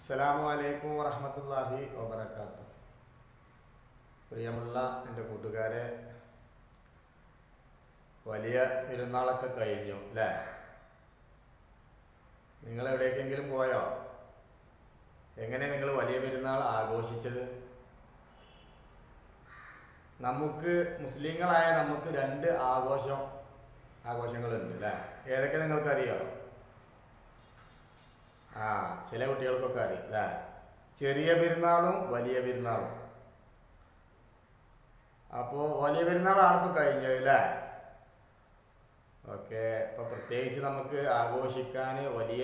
അസ്സലാമു അലൈക്കും വറഹമത്തല്ലാഹി വബർക്കാത്തു പ്രിയമുള്ള എൻ്റെ കൂട്ടുകാരെ വലിയ പെരുന്നാളൊക്കെ കഴിഞ്ഞു അല്ലേ നിങ്ങൾ എവിടേക്കെങ്കിലും പോയോ എങ്ങനെ നിങ്ങൾ വലിയ പെരുന്നാൾ ആഘോഷിച്ചത് നമുക്ക് മുസ്ലിങ്ങളായ നമുക്ക് രണ്ട് ആഘോഷം ആഘോഷങ്ങളുണ്ട് അല്ലേ ഏതൊക്കെ നിങ്ങൾക്കറിയോ ആ ചില കുട്ടികൾക്കൊക്കെ അറിയാം അല്ലേ ചെറിയ പെരുന്നാളും വലിയ പെരുന്നാളും അപ്പോൾ വലിയ പെരുന്നാളാണ് ഇപ്പോൾ കഴിഞ്ഞത് അല്ലേ ഓക്കെ ഇപ്പോൾ പ്രത്യേകിച്ച് നമുക്ക് ആഘോഷിക്കാൻ വലിയ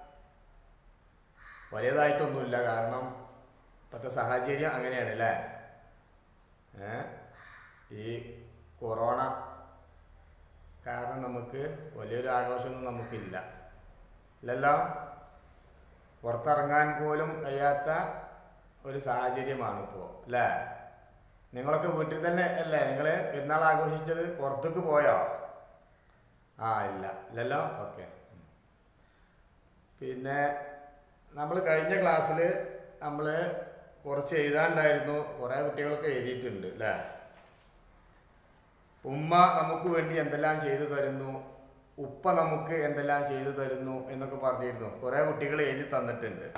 വലിയതായിട്ടൊന്നുമില്ല കാരണം ഇപ്പോഴത്തെ സാഹചര്യം അങ്ങനെയാണ് അല്ലേ ഏ ഈ കൊറോണ കാരണം നമുക്ക് വലിയൊരു ആഘോഷമൊന്നും നമുക്കില്ല ഇല്ലല്ലോ പുറത്തിറങ്ങാൻ പോലും കഴിയാത്ത ഒരു സാഹചര്യമാണ് ഇപ്പോൾ അല്ലേ നിങ്ങളൊക്കെ വീട്ടിൽ തന്നെ അല്ലേ നിങ്ങൾ പെരുന്നാൾ ആഘോഷിച്ചത് പുറത്തേക്ക് പോയോ ആ ഇല്ല ഇല്ലല്ലോ ഓക്കെ പിന്നെ നമ്മൾ കഴിഞ്ഞ ക്ലാസ്സിൽ നമ്മൾ കുറച്ച് എഴുതാണ്ടായിരുന്നു കുറേ കുട്ടികളൊക്കെ എഴുതിയിട്ടുണ്ട് അല്ലേ ഉമ്മ നമുക്ക് വേണ്ടി എന്തെല്ലാം ചെയ്തു തരുന്നു ഉപ്പ നമുക്ക് എന്തെല്ലാം ചെയ്തു തരുന്നു എന്നൊക്കെ പറഞ്ഞിരുന്നു കുറേ കുട്ടികൾ എഴുതി തന്നിട്ടുണ്ട്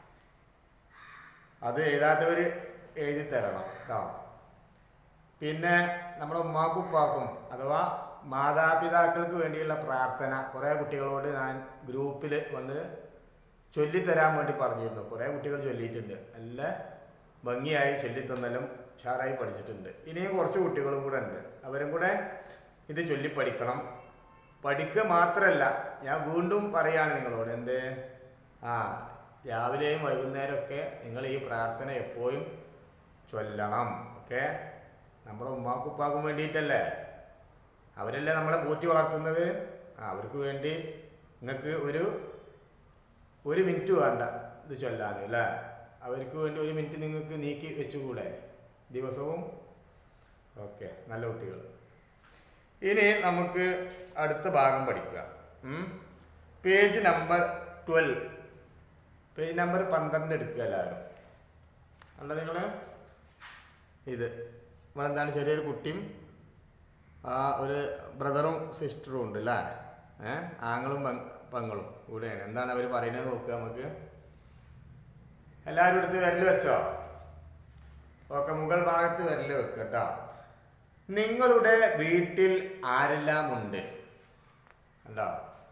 അത് എഴുതാത്തവർ എഴുതി തരണം കേട്ടോ പിന്നെ നമ്മുടെ ഉമ്മാക്കും ഉപ്പാക്കും അഥവാ മാതാപിതാക്കൾക്ക് വേണ്ടിയുള്ള പ്രാർത്ഥന കുറേ കുട്ടികളോട് ഞാൻ ഗ്രൂപ്പിൽ വന്ന് ചൊല്ലിത്തരാൻ വേണ്ടി പറഞ്ഞിരുന്നു കുറേ കുട്ടികൾ ചൊല്ലിയിട്ടുണ്ട് നല്ല ഭംഗിയായി ചൊല്ലിത്തന്നലും ഉഷാറായി പഠിച്ചിട്ടുണ്ട് ഇനിയും കുറച്ച് കുട്ടികളും കൂടെ ഉണ്ട് അവരും കൂടെ ഇത് ചൊല്ലി പഠിക്കണം പഠിക്കുക മാത്രമല്ല ഞാൻ വീണ്ടും പറയാണ് നിങ്ങളോട് എന്ത് ആ രാവിലെയും വൈകുന്നേരമൊക്കെ നിങ്ങൾ ഈ പ്രാർത്ഥന എപ്പോഴും ചൊല്ലണം ഓക്കെ നമ്മുടെ ഉമ്മാക്കും ഉപ്പാക്കും വേണ്ടിയിട്ടല്ലേ അവരല്ലേ നമ്മളെ പോറ്റി വളർത്തുന്നത് ആ അവർക്ക് വേണ്ടി നിങ്ങൾക്ക് ഒരു ഒരു മിനിറ്റ് വേണ്ട ഇത് ചൊല്ലാൻ അല്ലേ അവർക്ക് വേണ്ടി ഒരു മിനിറ്റ് നിങ്ങൾക്ക് നീക്കി വെച്ചുകൂടെ ദിവസവും ഓക്കെ നല്ല കുട്ടികൾ ഇനി നമുക്ക് അടുത്ത ഭാഗം പഠിക്കുക page number twelve page number പന്ത്രണ്ട് എടുക്കുക എല്ലാവരും അല്ല നിങ്ങൾ ഇത് ഇവിടെ എന്താണ് ചെറിയൊരു കുട്ടിയും ആ ഒരു ബ്രദറും സിസ്റ്ററും ഉണ്ട് അല്ലേ ഏഹ് ആങ്ങളും പങ്ങളും കൂടെയാണ് എന്താണ് അവർ പറയുന്നത് നോക്കുക നമുക്ക് എല്ലാവരും എടുത്ത് വിരൽ വെച്ചോ ഓക്കെ മുകൾ ഭാഗത്ത് വിരൽ വെക്കുക കേട്ടോ നിങ്ങളുടെ വീട്ടിൽ ആരെല്ലാം ഉണ്ട് ഉണ്ടോ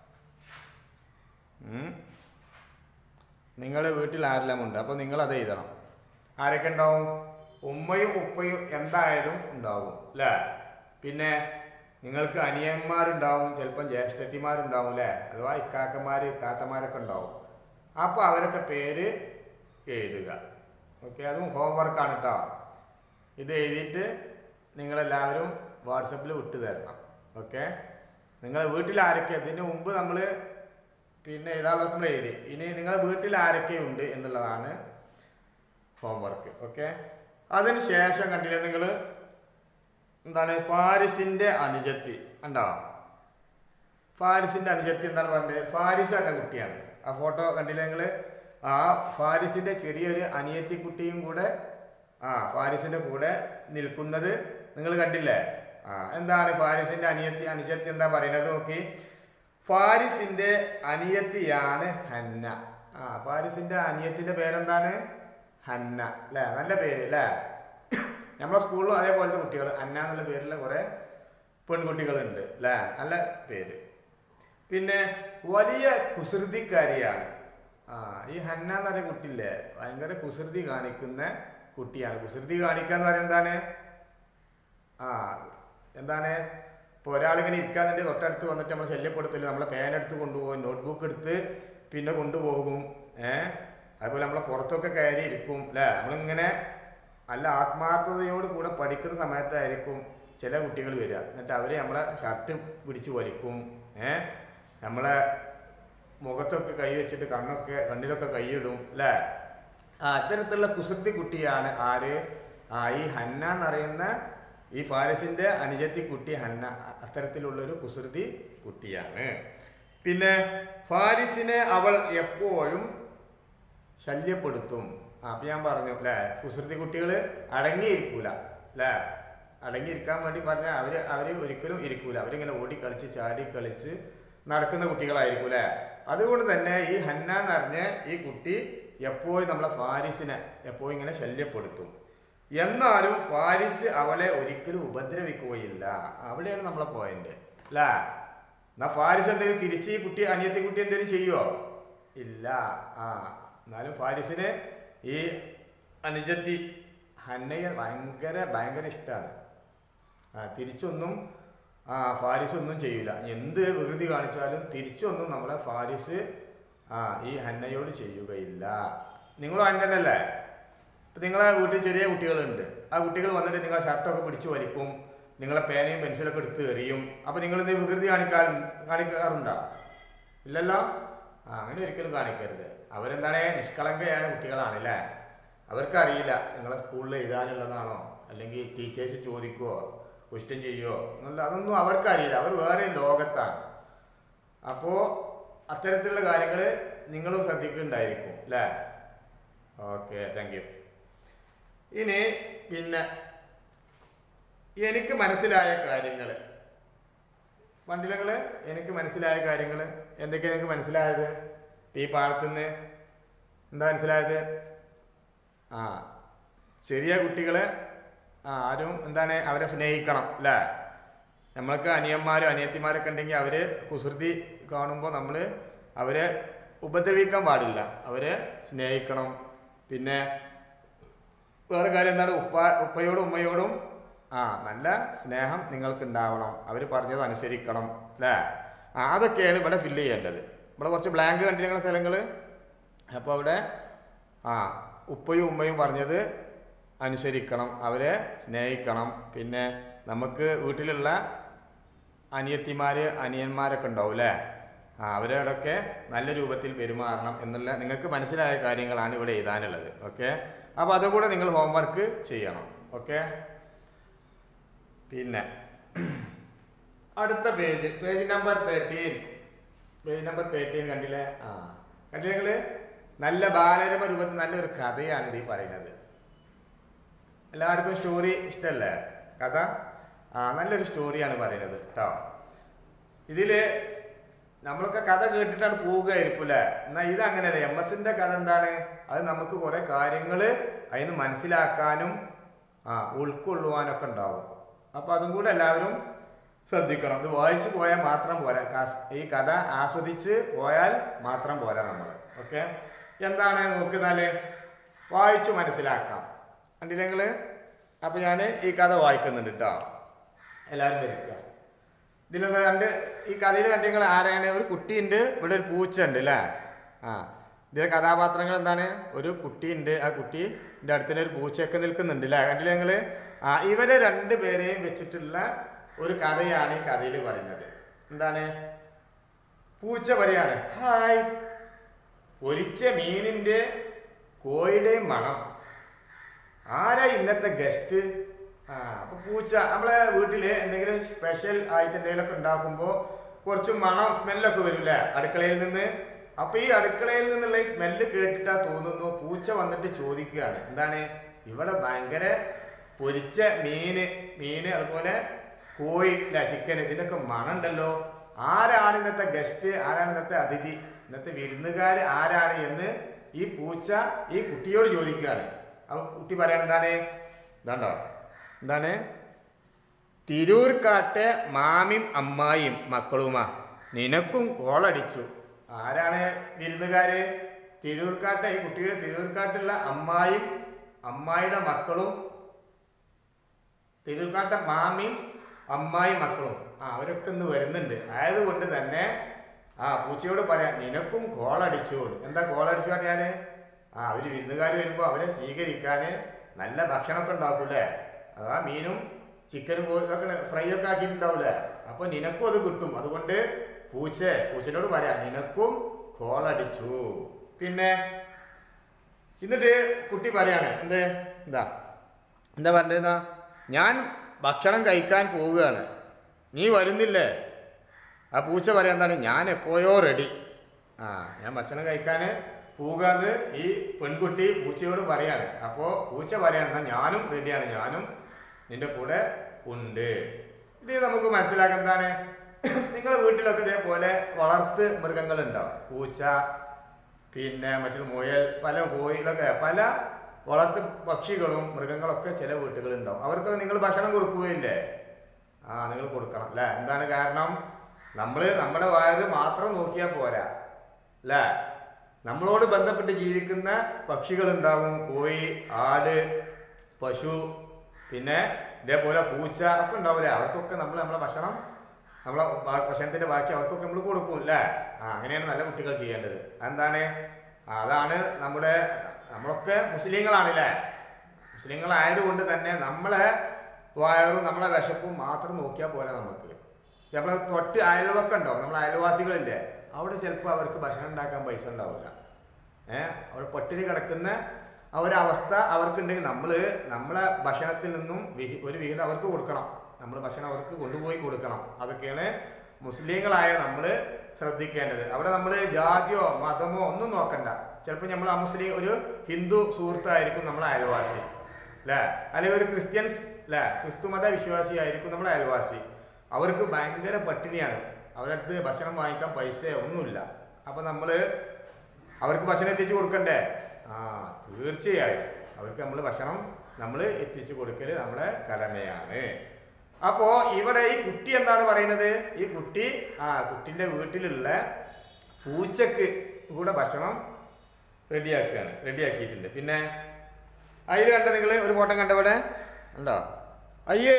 നിങ്ങളുടെ വീട്ടിൽ ആരെല്ലാം ഉണ്ട് അപ്പോൾ നിങ്ങൾ അത് എഴുതണം ആരൊക്കെ ഉണ്ടാവും ഉമ്മയും ഉപ്പയും എന്തായാലും ഉണ്ടാവും അല്ലേ പിന്നെ നിങ്ങൾക്ക് അനിയന്മാരുണ്ടാവും ചിലപ്പം ജ്യേഷ്ഠത്തിമാരുണ്ടാവും അല്ലേ അഥവാ ഇക്കാക്കന്മാർ താത്തമാരൊക്കെ ഉണ്ടാവും അപ്പോൾ അവരൊക്കെ പേര് എഴുതുക ഓക്കെ അതും ഹോംവർക്കാണ് കേട്ടോ ഇത് എഴുതിയിട്ട് നിങ്ങളെല്ലാവരും വാട്സപ്പിൽ വിട്ടു തരണം ഓക്കെ നിങ്ങളെ വീട്ടിൽ ആരൊക്കെ ഇതിന് മുമ്പ് നമ്മൾ പിന്നെ എഴുതാനുള്ള നമ്മൾ എഴുതി ഇനി നിങ്ങളെ വീട്ടിൽ ആരൊക്കെ ഉണ്ട് എന്നുള്ളതാണ് ഹോംവർക്ക് ഓക്കെ അതിന് ശേഷം കണ്ടില്ലേ നിങ്ങൾ എന്താണ് ഫാരിസിന്റെ അനുജത്തി ഉണ്ടോ ഫാരിസിന്റെ അനുജത്തി എന്താണ് പറഞ്ഞത് ഫാരിസ് എന്ന കുട്ടിയാണ് ആ ഫോട്ടോ കണ്ടില്ലേ നിങ്ങൾ ആ ഫാരിസിന്റെ ചെറിയൊരു അനിയത്തി കുട്ടിയും കൂടെ ആ ഫാരിസിന്റെ കൂടെ നിൽക്കുന്നത് നിങ്ങൾ കണ്ടില്ലേ ആ എന്താണ് ഫാരിസിന്റെ അനിയത്തി അനുജത്തി എന്താ പറയുന്നത് നോക്കി ഫാരിസിന്റെ അനിയത്തിയാണ് ഹന്ന ആ ഫാരിസിന്റെ അനിയത്തിന്റെ പേരെന്താണ് ഹന്ന അല്ലേ നല്ല പേര് അല്ലേ നമ്മളെ സ്കൂളിലും അതേപോലത്തെ കുട്ടികൾ അന്ന എന്നുള്ള പേരിലെ കുറേ പെൺകുട്ടികളുണ്ട് അല്ലേ നല്ല പേര് പിന്നെ വലിയ കുസൃതിക്കാരിയാണ് ആ ഈ ഹന്ന എന്ന് പറയുന്ന കുട്ടിയില്ലേ ഭയങ്കര കുസൃതി കാണിക്കുന്ന കുട്ടിയാണ് കുസൃതി കാണിക്കുക എന്ന് പറയുന്നത് എന്താണ് ആ എന്താണ് ഇപ്പോൾ ഒരാളിങ്ങനെ ഇരിക്കാന്നുണ്ടെങ്കിൽ തൊട്ടടുത്ത് വന്നിട്ട് നമ്മൾ ശല്യപ്പെടുത്തില്ല നമ്മളെ പേനെടുത്ത് കൊണ്ടുപോകും നോട്ട്ബുക്ക് എടുത്ത് പിന്നെ കൊണ്ടുപോകും ഏഹ് അതുപോലെ നമ്മളെ പുറത്തൊക്കെ കയറി ഇരിക്കും അല്ലേ നമ്മളിങ്ങനെ നല്ല ആത്മാർത്ഥതയോട് കൂടെ പഠിക്കുന്ന സമയത്തായിരിക്കും ചില കുട്ടികൾ വരിക എന്നിട്ട് അവർ നമ്മളെ ഷർട്ട് പിടിച്ച് വലിക്കും ഏഹ് നമ്മളെ മുഖത്തൊക്കെ കൈ വെച്ചിട്ട് കണ്ണൊക്കെ കണ്ണിലൊക്കെ കൈയിടും അല്ലേ ആ അത്തരത്തിലുള്ള കുസൃതി കുട്ടിയാണ് ആര് ആ ഈ ഹന്ന എന്നറിയുന്ന ഈ ഫാരിസിന്റെ അനുജത്തി കുട്ടി ഹന്ന അത്തരത്തിലുള്ളൊരു കുസൃതി കുട്ടിയാണ് പിന്നെ ഫാരിസിനെ അവൾ എപ്പോഴും ശല്യപ്പെടുത്തും ആ അപ്പം ഞാൻ പറഞ്ഞു അല്ലേ കുസൃതി കുട്ടികൾ അടങ്ങിയിരിക്കൂല അല്ലേ അടങ്ങിയിരിക്കാൻ വേണ്ടി പറഞ്ഞാൽ അവർ അവർ ഒരിക്കലും ഇരിക്കൂല അവരിങ്ങനെ ഓടി കളിച്ച് ചാടി കളിച്ച് നടക്കുന്ന കുട്ടികളായിരിക്കും അല്ലേ അതുകൊണ്ട് തന്നെ ഈ ഹന്ന എന്ന് പറഞ്ഞ ഈ കുട്ടി എപ്പോഴും നമ്മളെ ഫാരിസിനെ എപ്പോഴും ഇങ്ങനെ ശല്യപ്പെടുത്തും എന്നാലും ഫാരിസ് അവളെ ഒരിക്കലും ഉപദ്രവിക്കുകയില്ല അവിടെയാണ് നമ്മളെ പോയിന്റ് അല്ലേ എന്നാ ഫാരിസ് എന്തെങ്കിലും തിരിച്ച് ഈ കുട്ടി അനിയത്തി കുട്ടി എന്തെങ്കിലും ചെയ്യുമോ ഇല്ല ആ എന്നാലും ഫാരിസിന് ഈ അനുജത്തി ഹന്നയെ ഭയങ്കര ഭയങ്കര ഇഷ്ടമാണ് ആ തിരിച്ചൊന്നും ആ ഫാരിസ് ഒന്നും ചെയ്യൂല എന്ത് വികൃതി കാണിച്ചാലും തിരിച്ചൊന്നും നമ്മളെ ഫാരിസ് ആ ഈ ഹന്നയോട് ചെയ്യുകയില്ല നിങ്ങളും അങ്ങനെ തന്നെയല്ലേ ഇപ്പം നിങ്ങളെ വീട്ടിൽ ചെറിയ കുട്ടികളുണ്ട് ആ കുട്ടികൾ വന്നിട്ട് നിങ്ങളെ ഷർട്ടൊക്കെ പിടിച്ച് വലിക്കും നിങ്ങളെ പേനയും പെൻസിലൊക്കെ എടുത്ത് എറിയും അപ്പം നിങ്ങൾ എന്ത് വികൃതി കാണിക്കാൻ കാണിക്കാറുണ്ടോ ഇല്ലല്ലോ ആ അങ്ങനെ ഒരിക്കലും കാണിക്കരുത് അവരെന്താണ് നിഷ്കളങ്കയായ കുട്ടികളാണ് അല്ലേ അവർക്കറിയില്ല നിങ്ങളെ സ്കൂളിൽ എഴുതാനുള്ളതാണോ അല്ലെങ്കിൽ ടീച്ചേഴ്സ് ചോദിക്കുവോ ക്വസ്റ്റ്യൻ ചെയ്യുവോ എന്നല്ല അതൊന്നും അവർക്കറിയില്ല അവർ വേറെ ലോകത്താണ് അപ്പോൾ അത്തരത്തിലുള്ള കാര്യങ്ങൾ നിങ്ങളും ശ്രദ്ധിക്കുന്നുണ്ടായിരിക്കും അല്ലേ ഓക്കെ താങ്ക് യു ഇനി പിന്നെ എനിക്ക് മനസ്സിലായ കാര്യങ്ങൾ വണ്ടിലങ്ങള് എനിക്ക് മനസ്സിലായ കാര്യങ്ങൾ എന്തൊക്കെയാണ് നിങ്ങൾക്ക് മനസ്സിലായത് ഈ പാടത്തുനിന്ന് എന്താ മനസ്സിലായത് ആ ചെറിയ കുട്ടികളെ ആ ആരും എന്താണ് അവരെ സ്നേഹിക്കണം അല്ലേ നമ്മൾക്ക് അനിയന്മാരും അനിയത്തിമാരൊക്കെ ഉണ്ടെങ്കിൽ അവര് കുസൃതി കാണുമ്പോൾ നമ്മൾ അവരെ ഉപദ്രവിക്കാൻ പാടില്ല അവരെ സ്നേഹിക്കണം പിന്നെ വേറെ കാര്യം എന്താണ് ഉപ്പ ഉപ്പയോടും ഉമ്മയോടും ആ നല്ല സ്നേഹം നിങ്ങൾക്ക് ഉണ്ടാവണം അവർ പറഞ്ഞത് അനുസരിക്കണം അല്ലേ ആ അതൊക്കെയാണ് ഇവിടെ ഫില്ല് ചെയ്യേണ്ടത് ഇവിടെ കുറച്ച് ബ്ലാങ്ക് കണ്ടിരിക്കുന്ന സ്ഥലങ്ങൾ അപ്പോൾ അവിടെ ആ ഉപ്പയും ഉമ്മയും പറഞ്ഞത് അനുസരിക്കണം അവരെ സ്നേഹിക്കണം പിന്നെ നമുക്ക് വീട്ടിലുള്ള അനിയത്തിമാര് അനിയന്മാരൊക്കെ ഉണ്ടാവും അല്ലേ ആ അവരോടൊക്കെ നല്ല രൂപത്തിൽ പെരുമാറണം എന്നുള്ള നിങ്ങൾക്ക് മനസ്സിലായ കാര്യങ്ങളാണ് ഇവിടെ എഴുതാനുള്ളത് ഓക്കെ അപ്പോൾ അതും കൂടെ നിങ്ങൾ ഹോംവർക്ക് ചെയ്യണം ഓക്കെ പിന്നെ അടുത്ത page page number thirteen page number thirteen കണ്ടില്ലേ ആ കണ്ടില്ലേ നിങ്ങള് നല്ല ബാലരമ രൂപത്തിൽ നല്ലൊരു കഥയാണ് ഇത് ഈ പറയുന്നത് എല്ലാവർക്കും സ്റ്റോറി ഇഷ്ടല്ലേ കഥ ആ നല്ലൊരു സ്റ്റോറിയാണ് പറയുന്നത് കേട്ടോ ഇതില് നമ്മളൊക്കെ കഥ കേട്ടിട്ടാണ് പോവുകയായിരിക്കും അല്ലേ എന്നാൽ ഇത് അങ്ങനെയല്ല എം എസിന്റെ കഥ എന്താണ് അത് നമുക്ക് കുറെ കാര്യങ്ങൾ അതിന് മനസ്സിലാക്കാനും ആ ഉൾക്കൊള്ളുവാനൊക്കെ ഉണ്ടാവും അപ്പൊ അതും കൂടെ എല്ലാവരും ശ്രദ്ധിക്കണം ഇത് വായിച്ചു പോയാൽ മാത്രം പോരാ കാസ്- ഈ കഥ ആസ്വദിച്ച് പോയാൽ മാത്രം പോരാ നമ്മൾ ഓക്കെ എന്താണ് നോക്കുന്നാല് വായിച്ചു മനസ്സിലാക്കാം കണ്ടില്ലേ നിങ്ങള് അപ്പൊ ഞാൻ ഈ കഥ വായിക്കുന്നുണ്ട് കേട്ടോ എല്ലാവരും വരിക ഇതിലുള്ള രണ്ട് ഈ കഥയിൽ കണ്ടിങ്ങൾ ആരാണ് ഒരു കുട്ടിയുണ്ട് ഇവിടെ ഒരു പൂച്ച ഉണ്ട് അല്ലേ ആ ഇതിലെ കഥാപാത്രങ്ങൾ എന്താണ് ഒരു കുട്ടിയുണ്ട് ആ കുട്ടിന്റെ അടുത്തന്നെ ഒരു പൂച്ചയൊക്കെ നിൽക്കുന്നുണ്ട് അല്ലേ കണ്ടില്ലേ നിങ്ങള് ആ ഇവരെ രണ്ടുപേരെയും വെച്ചിട്ടുള്ള ഒരു കഥയാണ് ഈ കഥയിൽ പറയുന്നത് എന്താണ് പൂച്ച പറയാണ് ഹായ് പൊരിച്ച മീനിന്റെ കോഴിയുടെയും മണം ആരാ ഇന്നത്തെ ഗസ്റ്റ് ആ അപ്പൊ പൂച്ച നമ്മളെ വീട്ടില് എന്തെങ്കിലും സ്പെഷ്യൽ ആയിട്ട് എന്തെങ്കിലുമൊക്കെ ഉണ്ടാക്കുമ്പോ കുറച്ച് മണം സ്മെല്ലൊക്കെ വരില്ലേ അടുക്കളയിൽ നിന്ന് അപ്പൊ ഈ അടുക്കളയിൽ നിന്നുള്ള ഈ സ്മെല്ല് കേട്ടിട്ടാ തോന്നുന്നു പൂച്ച വന്നിട്ട് ചോദിക്കുകയാണ് എന്താണ് ഇവിടെ ഭയങ്കര പൊരിച്ച മീന് മീന് അതുപോലെ കോഴി അല്ല ചിക്കൻ ഇതിനൊക്കെ മണമുണ്ടല്ലോ ആരാണ് ഇന്നത്തെ ഗസ്റ്റ് ആരാണ് ഇന്നത്തെ അതിഥി ഇന്നത്തെ വിരുന്നുകാർ ആരാണ് എന്ന് ഈ പൂച്ച ഈ കുട്ടിയോട് ചോദിക്കുകയാണ് അപ്പൊ കുട്ടി പറയണ എന്താണ് ഇതാണ്ടോ എന്താണ് തിരൂർക്കാട്ടെ മാമിയും അമ്മായിയും മക്കളുമാ നിനക്കും കോളടിച്ചു ആരാണ് വിരുന്നുകാര് തിരൂർക്കാട്ടെ ഈ കുട്ടിയുടെ തിരൂർക്കാട്ടുള്ള അമ്മായും അമ്മായിയുടെ മക്കളും തിരൂർക്കാട്ടെ മാമിയും അമ്മായും മക്കളും ആ അവരൊക്കെ ഇന്ന് വരുന്നുണ്ട് ആയതുകൊണ്ട് തന്നെ ആ പൂച്ചയോട് പറയാം നിനക്കും കോളടിച്ചു എന്ന്. എന്താ കോളടിച്ചു പറഞ്ഞാല് ആ അവര് വിരുന്നുകാർ വരുമ്പോ അവരെ സ്വീകരിക്കാന് നല്ല ഭക്ഷണമൊക്കെ ഉണ്ടാക്കൂലേ അതാ മീനും ചിക്കനും കോ- ഇതൊക്കെ ഫ്രൈ ഒക്കെ ആക്കിയിട്ടുണ്ടാവൂലേ അപ്പൊ നിനക്കും അത് കിട്ടും അതുകൊണ്ട് പൂച്ച പൂച്ചനോട് പറയാം നിനക്കും കോളടിച്ചു പിന്നെ എന്നിട്ട് കുട്ടി പറയാണ് എന്ത് എന്താ എന്താ പറഞ്ഞിരുന്ന ഞാൻ ഭക്ഷണം കഴിക്കാൻ പോവുകയാണ് നീ വരുന്നില്ലേ ആ പൂച്ച പറയാൻ എന്താണ് ഞാൻ എപ്പോഴോ റെഡി ആ ഞാൻ ഭക്ഷണം കഴിക്കാൻ പൂകാത് ഈ പെൺകുട്ടി പൂച്ചയോട് പറയാണ് അപ്പോൾ പൂച്ച പറയാണ് "എന്നാ ഞാനും റെഡിയാണ് ഞാനും നിന്റെ കൂടെ ഉണ്ട് ഇത് നമുക്ക് മനസ്സിലാക്കാൻ എന്താണ് നിങ്ങളുടെ വീട്ടിലൊക്കെ ഇതേപോലെ വളർത്ത് മൃഗങ്ങളുണ്ടാവും പൂച്ച പിന്നെ മറ്റൊരു മുയൽ പല കോഴികളൊക്കെ പല വളർത്ത് പക്ഷികളും മൃഗങ്ങളൊക്കെ ചില വീട്ടുകളുണ്ടാവും അവർക്ക് നിങ്ങൾ ഭക്ഷണം കൊടുക്കുകയില്ലേ ആ നിങ്ങൾ കൊടുക്കണം അല്ലേ എന്താണ് കാരണം നമ്മൾ നമ്മുടെ വയറ് മാത്രം നോക്കിയാൽ പോരാ അല്ലേ നമ്മളോട് ബന്ധപ്പെട്ട് ജീവിക്കുന്ന പക്ഷികളുണ്ടാവും കോഴി ആട് പശു പിന്നെ ഇതേപോലെ പൂച്ച ഒക്കെ ഉണ്ടാവില്ലേ അവർക്കൊക്കെ നമ്മൾ നമ്മളെ ഭക്ഷണം നമ്മളെ ബാ- ഭക്ഷണത്തിന്റെ ബാക്കി അവർക്കൊക്കെ നമ്മൾ കൊടുക്കും അല്ലേ ആ അങ്ങനെയാണ് നല്ല കുട്ടികൾ ചെയ്യേണ്ടത് എന്താണ് അതാണ് നമ്മുടെ നമ്മളൊക്കെ മുസ്ലിങ്ങളാണല്ലേ മുസ്ലിങ്ങളായതുകൊണ്ട് തന്നെ നമ്മളെ വയറും നമ്മളെ വിശപ്പും മാത്രം നോക്കിയാൽ പോരാ നമുക്ക് ചിലപ്പോൾ തൊട്ട് അയൽവക്കം ഉണ്ടാവും നമ്മളെ അയൽവാസികളില്ലേ അവിടെ ചിലപ്പോൾ അവർക്ക് ഭക്ഷണം ഉണ്ടാക്കാൻ പൈസ ഉണ്ടാവില്ല ഏഹ് അവിടെ പട്ടിണി കിടക്കുന്ന ആ ഒരു അവസ്ഥ അവർക്കുണ്ടെങ്കിൽ നമ്മൾ നമ്മളെ ഭക്ഷണത്തിൽ നിന്നും വിഹി ഒരു വിഹിതം അവർക്ക് കൊടുക്കണം നമ്മൾ ഭക്ഷണം അവർക്ക് കൊണ്ടുപോയി കൊടുക്കണം അതൊക്കെയാണ് മുസ്ലിങ്ങളായ നമ്മൾ ശ്രദ്ധിക്കേണ്ടത് അവിടെ നമ്മൾ ജാതിയോ മതമോ ഒന്നും നോക്കണ്ട ചിലപ്പോൾ നമ്മൾ ആ മുസ്ലിം ഒരു ഹിന്ദു സുഹൃത്തായിരിക്കും നമ്മളെ അയൽവാസി അല്ലേ അല്ലെങ്കിൽ ഒരു ക്രിസ്ത്യൻസ് അല്ലേ ക്രിസ്തുമത വിശ്വാസിയായിരിക്കും നമ്മുടെ അയൽവാസി അവർക്ക് ഭയങ്കര പട്ടിണിയാണ് അവരുടെ അടുത്ത് ഭക്ഷണം വാങ്ങിക്കാൻ പൈസ ഒന്നുമില്ല അപ്പൊ നമ്മള് അവർക്ക് ഭക്ഷണം എത്തിച്ചു കൊടുക്കണ്ടേ ആ തീർച്ചയായും അവർക്ക് നമ്മൾ ഭക്ഷണം നമ്മൾ എത്തിച്ചു കൊടുക്കൽ നമ്മുടെ കടമയാണ് അപ്പോ ഇവിടെ ഈ കുട്ടി എന്താണ് പറയുന്നത് ഈ കുട്ടി ആ കുട്ടിന്റെ വീട്ടിലുള്ള പൂച്ചക്ക് കൂടെ ഭക്ഷണം റെഡിയാക്കുകയാണ് റെഡിയാക്കിയിട്ടുണ്ട് പിന്നെ അതിൽ കണ്ട നിങ്ങൾ ഒരു ഫോട്ടോ കണ്ടവിടെ ഉണ്ടോ അയ്യേ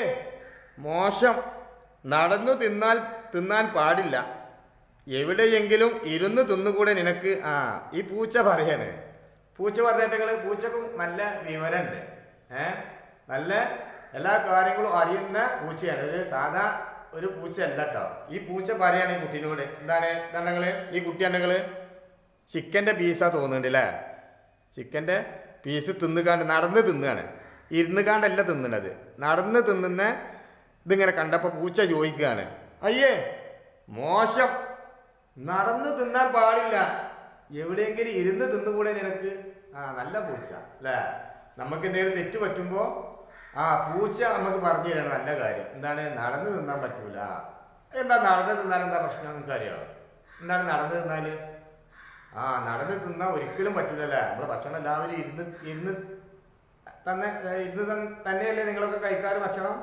മോശം നടന്നു തിന്നാൽ തിന്നാൻ പാടില്ല എവിടെയെങ്കിലും ഇരുന്ന് തിന്നുകൂടെ നിനക്ക് ആ ഈ പൂച്ച പറയാണ് പൂച്ച പറഞ്ഞിട്ട് പൂച്ചക്കും നല്ല വിവരമുണ്ട് ഏ നല്ല എല്ലാ കാര്യങ്ങളും അറിയുന്ന പൂച്ചയാണ് ഒരു സാധാ ഒരു പൂച്ച അല്ല കേട്ടോ ഈ പൂച്ച പറയാണ് ഈ കുട്ടീനോട് എന്താണ് എന്താണ് ഈ കുട്ടി ഉണ്ടെങ്കില് ചിക്കന്റെ പീസാ തോന്നുന്നുണ്ട് അല്ലേ ചിക്കന്റെ പീസ് തിന്നുകാണ്ട് നടന്ന് തിന്നുകയാണ് ഇരുന്ന് കാണ്ടല്ല തിന്നണത് നടന്ന് തിന്നുന്ന ഇതിങ്ങനെ കണ്ടപ്പോ പൂച്ച ചോദിക്കുകയാണ് അയ്യേ മോശം നടന്ന് തിന്നാൻ പാടില്ല എവിടെയെങ്കിലും ഇരുന്ന് തിന്നുകൂടെ നിനക്ക് ആ നല്ല പൂച്ച അല്ലേ നമുക്ക് എന്തെങ്കിലും തെറ്റ് പറ്റുമ്പോ ആ പൂച്ച നമുക്ക് പറഞ്ഞു തരണം നല്ല കാര്യം എന്താണ് നടന്ന് തിന്നാൻ പറ്റൂല എന്താ നടന്ന് തിന്നാൽ എന്താ പ്രശ്നം നിങ്ങൾക്ക് അറിയാമോ എന്താണ് നടന്ന് തിന്നാല് ആ നടന്ന് തിന്നാൻ ഒരിക്കലും പറ്റൂലല്ലേ നമ്മളെ ഭക്ഷണം എല്ലാവരും ഇരുന്ന് ഇരുന്ന് തന്നെ ഏ, ഇരുന്ന് തൻ- തന്നെയല്ലേ നിങ്ങളൊക്കെ കഴിക്കാറ് ഭക്ഷണം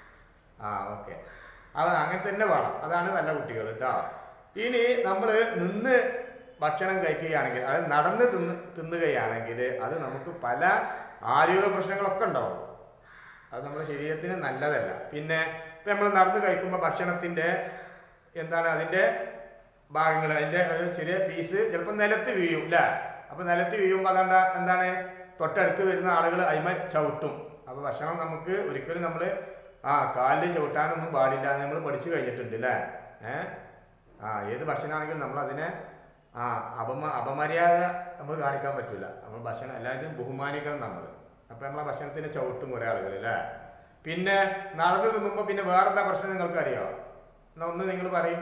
ആ ഓക്കെ അത് അങ്ങനെ തന്നെ വേണം അതാണ് നല്ല കുട്ടികൾ കേട്ടോ ഇനി നമ്മൾ നിന്ന് ഭക്ഷണം കഴിക്കുകയാണെങ്കിൽ അതായത് നടന്ന് തിന്ന് തിന്നുകയാണെങ്കിൽ അത് നമുക്ക് പല ആരോഗ്യ പ്രശ്നങ്ങളൊക്കെ ഉണ്ടാവും അത് നമ്മുടെ ശരീരത്തിന് നല്ലതല്ല പിന്നെ ഇപ്പം നമ്മൾ നടന്ന് കഴിക്കുമ്പോൾ ഭക്ഷണത്തിൻ്റെ എന്താണ് അതിൻ്റെ ഭാഗങ്ങൾ അതിൻ്റെ ഒരു ചെറിയ പീസ് ചിലപ്പോൾ നിലത്ത് വീഴും അല്ലേ അപ്പോൾ നിലത്ത് വീഴുമ്പോൾ അതെന്താ എന്താണ് തൊട്ടടുത്ത് വരുന്ന ആളുകൾ അയിമ ചവിട്ടും അപ്പോൾ ഭക്ഷണം നമുക്ക് ഒരിക്കലും നമ്മൾ ആ കാലിൽ ചവിട്ടാനൊന്നും പാടില്ല എന്ന് നമ്മൾ പഠിച്ചു കഴിഞ്ഞിട്ടുണ്ട് അല്ലേ ഏഹ് ആ ഏത് ഭക്ഷണമാണെങ്കിലും നമ്മൾ അതിനെ ആ അപമ അപമര്യാദ നമ്മൾ കാണിക്കാൻ പറ്റില്ല നമ്മൾ ഭക്ഷണം എല്ലാവരും ബഹുമാനിക്കണം നമ്മൾ അപ്പം നമ്മളെ ഭക്ഷണത്തിന് ചവിട്ടും കുറേ ആളുകൾ അല്ലേ പിന്നെ നടന്ന് തിന്നുമ്പോൾ പിന്നെ വേറെന്താ പ്രശ്നം നിങ്ങൾക്ക് അറിയോ എന്നാ ഒന്ന് നിങ്ങൾ പറയും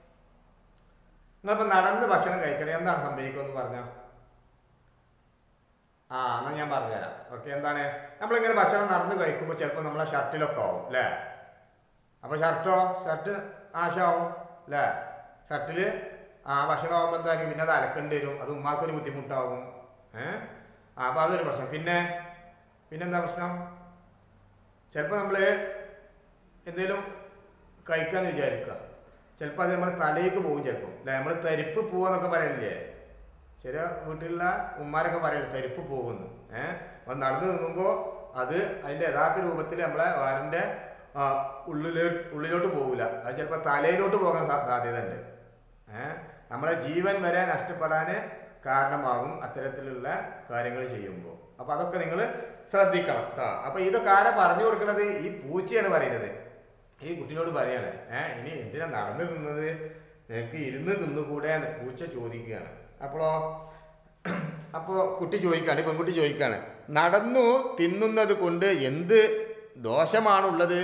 നിങ്ങളിപ്പോൾ നടന്ന് ഭക്ഷണം കഴിക്കണേ എന്താണ് സംഭവിക്കുക എന്ന് പറഞ്ഞോ ആ എന്നാ ഞാൻ പറഞ്ഞുതരാം ഓക്കെ എന്താണ് നമ്മളിങ്ങനെ ഭക്ഷണം നടന്ന് കഴിക്കുമ്പോൾ ചിലപ്പോൾ നമ്മളെ ഷർട്ടിലൊക്കെ ആവും അല്ലേ അപ്പോൾ ഷർട്ടോ ഷർട്ട് നാശമാവും അല്ലേ ഷർട്ടിൽ ആ ഭക്ഷണം ആകുമ്പോൾ എന്തായാലും പിന്നെ അത് അലക്കേണ്ടി വരും അത് ഉമ്മാക്കൊരു ബുദ്ധിമുട്ടാവും ഏഹ് ആ അപ്പോൾ അതൊരു പ്രശ്നം പിന്നെ പിന്നെന്താ പ്രശ്നം ചിലപ്പോൾ നമ്മൾ എന്തെങ്കിലും കഴിക്കാന്ന് വിചാരിക്കുക ചിലപ്പോൾ അത് നമ്മുടെ തലയ്ക്ക് പോകും ചിലപ്പോൾ അല്ലെ നമ്മൾ തരിപ്പ് പോവാന്നൊക്കെ പറയില്ലേ ചില വീട്ടിലുള്ള ഉമ്മാരൊക്കെ പറയില്ലേ തരിപ്പ് പോകുന്നു ഏഹ് അത് നടന്നു നിന്നുമ്പോൾ അത് അതിൻ്റെ യഥാർത്ഥ രൂപത്തിൽ നമ്മളെ വാരൻ്റെ ഉള്ളിലോ ഉള്ളിലോട്ട് പോകില്ല അത് ചിലപ്പോൾ തലയിലോട്ട് പോകാൻ സാ- സാധ്യതയുണ്ട് ഏഹ് നമ്മളെ ജീവൻ വരെ നഷ്ടപ്പെടാൻ കാരണമാകും അത്തരത്തിലുള്ള കാര്യങ്ങൾ ചെയ്യുമ്പോൾ അപ്പൊ അതൊക്കെ നിങ്ങൾ ശ്രദ്ധിക്കണം കേട്ടോ അപ്പൊ ഇതൊക്കെ ആരാ പറഞ്ഞു കൊടുക്കുന്നത് ഈ പൂച്ചയാണ് പറയുന്നത് ഈ കുട്ടിനോട് പറയാണ് ഏഹ് ഇനി എന്തിനാ നടന്നു തിന്നത് നിനക്ക് ഇരുന്ന് തിന്നുകൂടെ എന്ന് പൂച്ച ചോദിക്കുകയാണ് അപ്പോളോ അപ്പോ കുട്ടി ചോദിക്കാണ് ഈ പെൺകുട്ടി ചോദിക്കാണ് നടന്നു തിന്നുന്നത് കൊണ്ട് എന്ത് ദോഷമാണുള്ളത്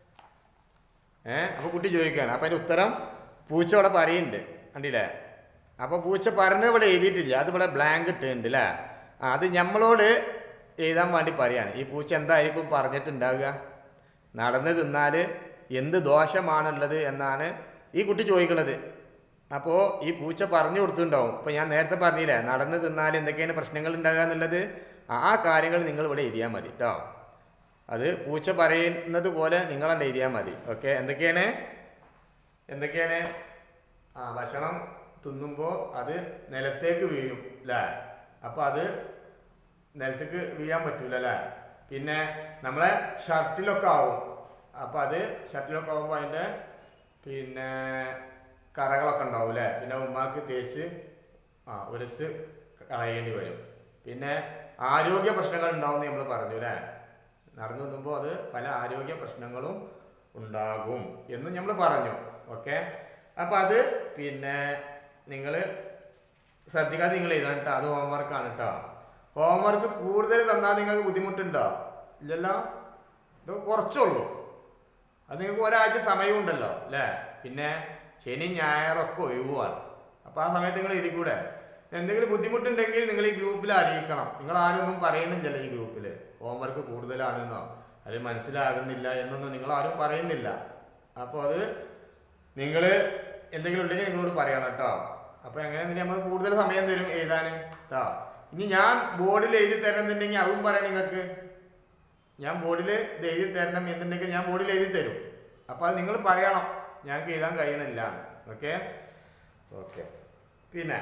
ഏഹ് അപ്പൊ കുട്ടി ചോദിക്കുകയാണ് അപ്പൊ അതിന്റെ ഉത്തരം പൂച്ച അവിടെ പറയുന്നുണ്ട് കണ്ടില്ലേ അപ്പോൾ പൂച്ച പറഞ്ഞ ഇവിടെ എഴുതിയിട്ടില്ല അത് ഇവിടെ ബ്ലാങ്ക് ഇട്ടിട്ടുണ്ട് അല്ലേ ആ അത് നമ്മളോട് എഴുതാൻ വേണ്ടി പറയാണ് ഈ പൂച്ച എന്തായിരിക്കും പറഞ്ഞിട്ടുണ്ടാവുക നടന്ന് തിന്നാൽ എന്ത് ദോഷമാണുള്ളത് എന്നാണ് ഈ കുട്ടി ചോദിക്കുന്നത് അപ്പോൾ ഈ പൂച്ച പറഞ്ഞു കൊടുത്തിട്ടുണ്ടാവും ഇപ്പോൾ ഞാൻ നേരത്തെ പറഞ്ഞില്ലേ നടന്ന് തിന്നാൽ എന്തൊക്കെയാണ് പ്രശ്നങ്ങൾ ഉണ്ടാകുക എന്നുള്ളത് ആ കാര്യങ്ങൾ നിങ്ങൾ ഇവിടെ എഴുതിയാൽ മതി കേട്ടോ അത് പൂച്ച പറയുന്നത് പോലെ നിങ്ങളണ്ട് എഴുതിയാൽ മതി ഓക്കെ എന്തൊക്കെയാണ് എന്തൊക്കെയാണ് ആ ഭക്ഷണം തിന്നുമ്പോൾ അത് നിലത്തേക്ക് വീഴും അല്ലേ അപ്പോൾ അത് നിലത്തേക്ക് വീഴാൻ പറ്റൂല അല്ലേ പിന്നെ നമ്മളെ ഷർട്ടിലൊക്കെ ആവും അപ്പോൾ അത് ഷർട്ടിലൊക്കെ ആവുമ്പോൾ അതിൻ്റെ പിന്നെ കറകളൊക്കെ ഉണ്ടാവും അല്ലേ പിന്നെ ഉമ്മാക്ക് തേച്ച് ആ ഉരച്ച് കളയേണ്ടി വരും പിന്നെ ആരോഗ്യ പ്രശ്നങ്ങൾ ഉണ്ടാവും നമ്മൾ പറഞ്ഞു അല്ലേ നടന്നു നിന്നുമ്പോൾ അത് പല ആരോഗ്യ പ്രശ്നങ്ങളും ഉണ്ടാകും എന്നും നമ്മൾ പറഞ്ഞു ഓക്കെ അപ്പം അത് പിന്നെ നിങ്ങൾ ശ്രദ്ധിക്കാതെ നിങ്ങൾ എഴുതണം കേട്ടോ അത് ഹോംവർക്കാണ് കേട്ടോ ഹോംവർക്ക് കൂടുതൽ തന്നാൽ നിങ്ങൾക്ക് ബുദ്ധിമുട്ടുണ്ടോ ഇല്ലല്ലോ ഇത് കുറച്ചുള്ളൂ അത് നിങ്ങൾക്ക് ഒരാഴ്ച സമയമുണ്ടല്ലോ അല്ലേ പിന്നെ ശനി ഞായറൊക്കെ ഒഴിവുമാണ് അപ്പോൾ ആ സമയത്ത് നിങ്ങൾ എഴുതി കൂടെ എന്തെങ്കിലും ബുദ്ധിമുട്ടുണ്ടെങ്കിൽ നിങ്ങൾ ഈ ഗ്രൂപ്പിൽ അറിയിക്കണം നിങ്ങൾ ആരും ഒന്നും പറയുന്നില്ലല്ലോ ഈ ഗ്രൂപ്പിൽ ഹോംവർക്ക് കൂടുതലാണെന്നോ അത് മനസ്സിലാകുന്നില്ല എന്നൊന്നും നിങ്ങൾ ആരും പറയുന്നില്ല അപ്പോൾ അത് നിങ്ങൾ എന്തെങ്കിലും ഉണ്ടെങ്കിൽ നിങ്ങളോട് പറയണം കേട്ടോ അപ്പോൾ എങ്ങനെ നമുക്ക് കൂടുതൽ സമയം തരും എഴുതാൻ കേട്ടോ ഇനി ഞാൻ ബോർഡിൽ എഴുതി തരണമെന്നുണ്ടെങ്കിൽ അതും പറയാം നിങ്ങൾക്ക് ഞാൻ ബോർഡിൽ ഇത് എഴുതി തരണം എന്നുണ്ടെങ്കിൽ ഞാൻ ബോർഡിൽ എഴുതി തരും അപ്പോൾ അത് നിങ്ങൾ പറയണം ഞങ്ങൾക്ക് എഴുതാൻ കഴിയണില്ല ഓക്കെ ഓക്കെ പിന്നെ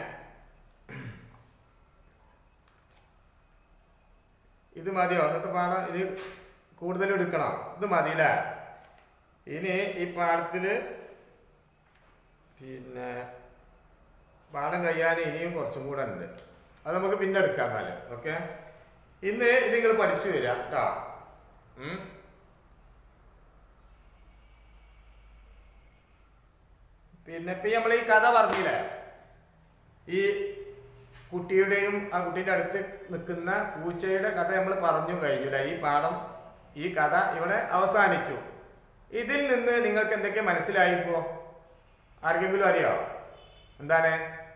ഇത് മതിയോ അന്നത്തെ പാഠം ഇത് കൂടുതൽ എടുക്കണം ഇത് മതിയില്ലേ ഇനി ഈ പാഠത്തിൽ പിന്നെ പാഠം കഴിയാൻ ഇനിയും കുറച്ചും കൂടെ ഉണ്ട് അത് നമുക്ക് പിന്നെ എടുക്കാം എന്നാല് ഓക്കെ ഇന്ന് ഇത് നിങ്ങൾ പഠിച്ചു വരാം കേട്ടോ ഉം. പിന്നെ ഇപ്പൊ നമ്മൾ ഈ കഥ പറഞ്ഞില്ലേ ഈ കുട്ടിയുടെയും ആ കുട്ടീൻ്റെ അടുത്ത് നിൽക്കുന്ന പൂച്ചയുടെ കഥ നമ്മൾ പറഞ്ഞു കഴിഞ്ഞില്ല ഈ പാഠം ഈ കഥ ഇവിടെ അവസാനിച്ചു ഇതിൽ നിന്ന് നിങ്ങൾക്ക് എന്തൊക്കെ മനസ്സിലായിപ്പോ ആർക്കെങ്കിലും അറിയോ എന്താണ്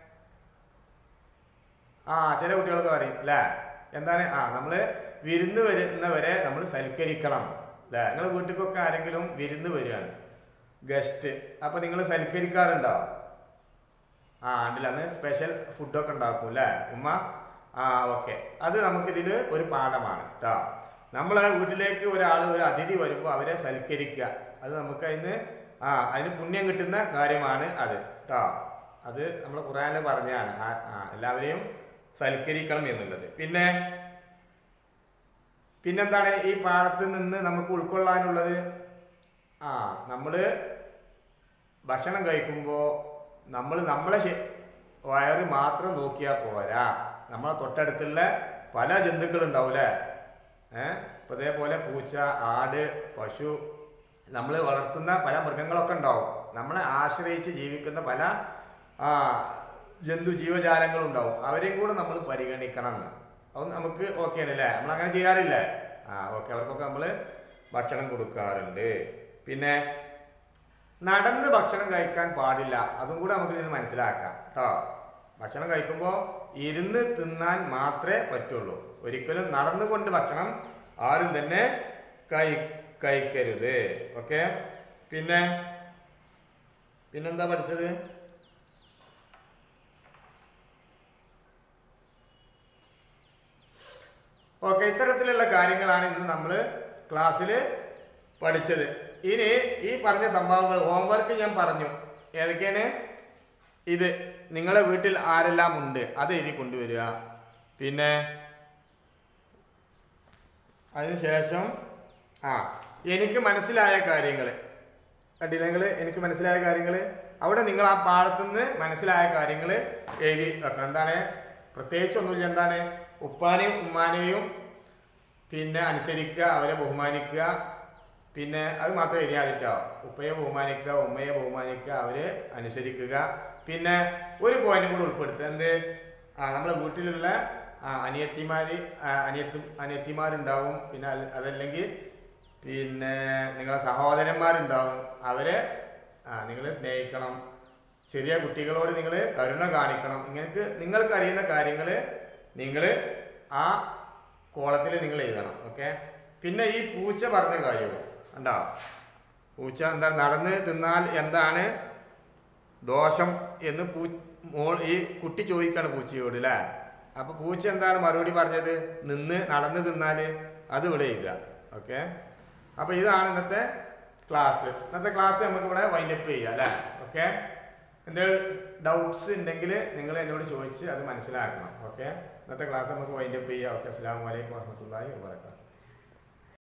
ആ ചില കുട്ടികൾക്ക് പറയും അല്ലേ എന്താണ് ആ നമ്മള് വിരുന്ന് വരുന്നവരെ നമ്മൾ സൽക്കരിക്കണം അല്ലേ നിങ്ങളെ വീട്ടിലേക്കൊക്കെ ആരെങ്കിലും വിരുന്ന് വരികയാണ് ഗസ്റ്റ് അപ്പൊ നിങ്ങൾ സൽക്കരിക്കാറുണ്ടോ ആ ഉണ്ടല്ലോ അന്ന് സ്പെഷ്യൽ ഫുഡൊക്കെ ഉണ്ടാക്കും അല്ലേ ഉമ്മ ആ ഓക്കെ അത് നമുക്കിതിൽ ഒരു പാഠമാണ് കേട്ടോ നമ്മളെ വീട്ടിലേക്ക് ഒരാൾ ഒരു അതിഥി വരുമ്പോൾ അവരെ സൽക്കരിക്കുക അത് നമുക്ക് അതിന് ആ അതിന് പുണ്യം കിട്ടുന്ന കാര്യമാണ് അത് കേട്ടോ അത് നമ്മൾ ഖുറാനിൽ പറഞ്ഞാണ് ആ ആ, എല്ലാവരെയും സൽക്കരിക്കണം എന്നുള്ളത് പിന്നെ പിന്നെന്താണ് ഈ പാഠത്തിൽ നിന്ന് നമുക്ക് ഉൾക്കൊള്ളാനുള്ളത് ആ നമ്മൾ ഭക്ഷണം കഴിക്കുമ്പോൾ നമ്മൾ നമ്മളെ ശ- വയറ് മാത്രം നോക്കിയാൽ പോരാ നമ്മളെ തൊട്ടടുത്തുള്ള പല ജന്തുക്കളുണ്ടാവൂലേ ഏഹ് ഇപ്പൊ ഇതേപോലെ പൂച്ച ആട് പശു നമ്മൾ വളർത്തുന്ന പല മൃഗങ്ങളൊക്കെ ഉണ്ടാവും നമ്മളെ ആശ്രയിച്ച് ജീവിക്കുന്ന പല ആ ജന്തു ജീവജാലങ്ങളും ഉണ്ടാവും അവരെയും കൂടെ നമ്മൾ പരിഗണിക്കണം എന്ന് അത് നമുക്ക് ഓക്കെ ആണല്ലേ നമ്മൾ അങ്ങനെ ചെയ്യാറില്ലേ ആ ഓക്കെ അവർക്കൊക്കെ നമ്മൾ ഭക്ഷണം കൊടുക്കാറുണ്ട് പിന്നെ നടന്ന് ഭക്ഷണം കഴിക്കാൻ പാടില്ല അതും കൂടെ നമുക്ക് ഇതിന് മനസ്സിലാക്കാം കേട്ടോ ഭക്ഷണം കഴിക്കുമ്പോൾ ഇരുന്ന് തിന്നാൻ മാത്രമേ പറ്റുള്ളൂ ഒരിക്കലും നടന്നുകൊണ്ട് ഭക്ഷണം ആരും തന്നെ കഴി കഴിക്കരുത് ഓക്കെ പിന്നെ പിന്നെന്താ പഠിച്ചത് ഓക്കെ ഇത്തരത്തിലുള്ള കാര്യങ്ങളാണ് ഇന്ന് നമ്മൾ ക്ലാസ്സിൽ പഠിച്ചത് ഇനി ഈ പറഞ്ഞ സംഭവങ്ങൾ ഹോംവർക്ക് ഞാൻ പറഞ്ഞു ഏതൊക്കെയാണ് ഇത് നിങ്ങളുടെ വീട്ടിൽ ആരെല്ലാം ഉണ്ട് അത് എഴുതി കൊണ്ടുവരിക പിന്നെ അതിനുശേഷം ആ എനിക്ക് മനസ്സിലായ കാര്യങ്ങൾ കണ്ടില്ലെങ്കിൽ എനിക്ക് മനസ്സിലായ കാര്യങ്ങൾ അവിടെ നിങ്ങൾ ആ പാഠത്തുനിന്ന് മനസ്സിലായ കാര്യങ്ങൾ എഴുതി വെക്കണം എന്താണ് പ്രത്യേകിച്ച് ഒന്നുമില്ല എന്താണ് ഉപ്പാനെയും ഉമ്മാനെയും പിന്നെ അനുസരിക്കുക അവരെ ബഹുമാനിക്കുക പിന്നെ അത് മാത്രം എഴുതിയാൽ മതിട്ടോ ഉപ്പയെ ബഹുമാനിക്കുക ഉമ്മയെ ബഹുമാനിക്കുക അവരെ അനുസരിക്കുക പിന്നെ ഒരു പോയിന്റ് കൂടെ ഉൾപ്പെടുത്തുക എന്ത് ആ നമ്മളെ വീട്ടിലുള്ള ആ അനിയത്തിമാര് ആ, അനിയത്തി അനിയത്തിമാരുണ്ടാവും പിന്നെ അല്ല- അതല്ലെങ്കിൽ പിന്നെ നിങ്ങളെ സഹോദരന്മാരുണ്ടാവും അവരെ ആ നിങ്ങൾ സ്നേഹിക്കണം ചെറിയ കുട്ടികളോട് നിങ്ങൾ കരുണ കാണിക്കണം നിങ്ങൾക്ക് നിങ്ങൾക്ക് അറിയുന്ന കാര്യങ്ങൾ നിങ്ങൾ ആ കോളത്തിൽ നിങ്ങൾ എഴുതണം ഓക്കെ പിന്നെ ഈ പൂച്ച പറഞ്ഞ കാര്യവും കണ്ടോ പൂച്ച എന്താ നടന്ന് തിന്നാൽ എന്താണ് ദോഷം എന്ന് പൂ മോൾ ഈ കുട്ടി ചോദിക്കാണ് പൂച്ചയോട് അല്ലേ അപ്പൊ പൂച്ച എന്താണ് മറുപടി പറഞ്ഞത് നിന്ന് നടന്ന് തിന്നാല് അത് ഇവിടെ എഴുതുക ഓക്കെ അപ്പൊ ഇതാണ് ഇന്നത്തെ ക്ലാസ് ഇന്നത്തെ ക്ലാസ് നമുക്ക് ഇവിടെ വൈൻഡപ്പ് ചെയ്യാം അല്ലേ ഓക്കെ എന്തെങ്കിലും ഡൗട്ട്സ് ഉണ്ടെങ്കിൽ നിങ്ങൾ എന്നോട് ചോദിച്ച് അത് മനസ്സിലാക്കണം ഓക്കെ ഇന്നത്തെ ക്ലാസ് നമുക്ക് വൈൻഡപ്പ് ചെയ്യാം ഓക്കെ അസ്സാം വലൈക്കും വാഹമത്തല്ലാഹി വാബർക്കാത്തു